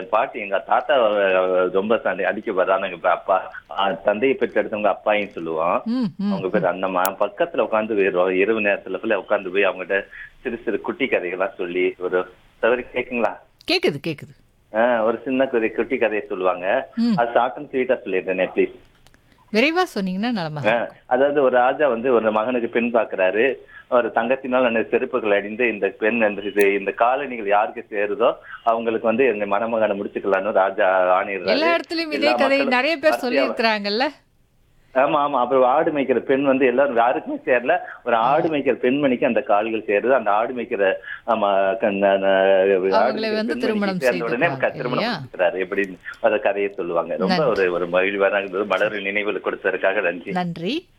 பாட்டி எங்க தாத்தா அஹ், ரொம்ப சண்டை அடிக்க வர்றாங்க இப்ப அப்பா அஹ், தந்தையை பெற்று எடுத்தவங்க அப்பாயும் சொல்லுவோம் ம் ம் அவங்க பேர் அண்ணம்மா பக்கத்துல உட்காந்து போயிடுவோம் இரவு நேரத்துல போய் உட்காந்து போய் அவங்ககிட்ட சிறு சிறு குட்டி கதைகள்லாம் சொல்லி ஒரு தவறு கேக்குங்களா கேக்குது கேக்குது ஆஹ் ஒரு சின்ன குதி குட்டி கதையை சொல்லுவாங்க ம். அது ஷார்ட் அண்ட் ஸ்வீட்டா சொல்லிடுறேனே ப்ளீஸ் விரைவா சொன்னீங்கன்னா நலமா அதாவது ஒரு ராஜா வந்து ஒரு மகனுக்கு பெண் பார்க்கறாரு ஒரு தங்கத்தினால் அந்த செருப்புகள் அடிந்து இந்த பெண் அந்த இது இந்த காலணிகள் யாருக்கு சேருதோ அவங்களுக்கு வந்து எங்க மணமகனை முடிச்சுக்கலாம்னு ராஜா ஆணையிடுறாரு எல்லா இடத்துலயும் இதே எல்லா கதை மக்களும் நிறைய பேர் ஆசையா- சொல்லி இருக்கிறாங்கல்ல ஆமா ஆமா அப்புறம் ஆடு மேய்க்கிற பெண் வந்து எல்லாரும் யாருக்குமே சேரல ஒரு ஆடு மேய்க்கிற பெண்மணிக்கு அந்த கால்கள் சேருது அந்த ஆடு மேய்க்கிற ஆமா க- ந- ந- ஆடு அவங்களை மேய்க்கிற வந்து பெண்மணிக்கு திருமணம் சேர்ந்த உடனே செய்துக்கிறாங்க க- திருமணம் இல்லையா? முடிச்சுக்கிறாரு எப்படின்னு அந்த கதையை சொல்லுவாங்க ரொம்ப ஒரு ஒரு மகிழ்வான மலர் நினைவுகள் கொடுத்ததற்காக நன்றி நன்றி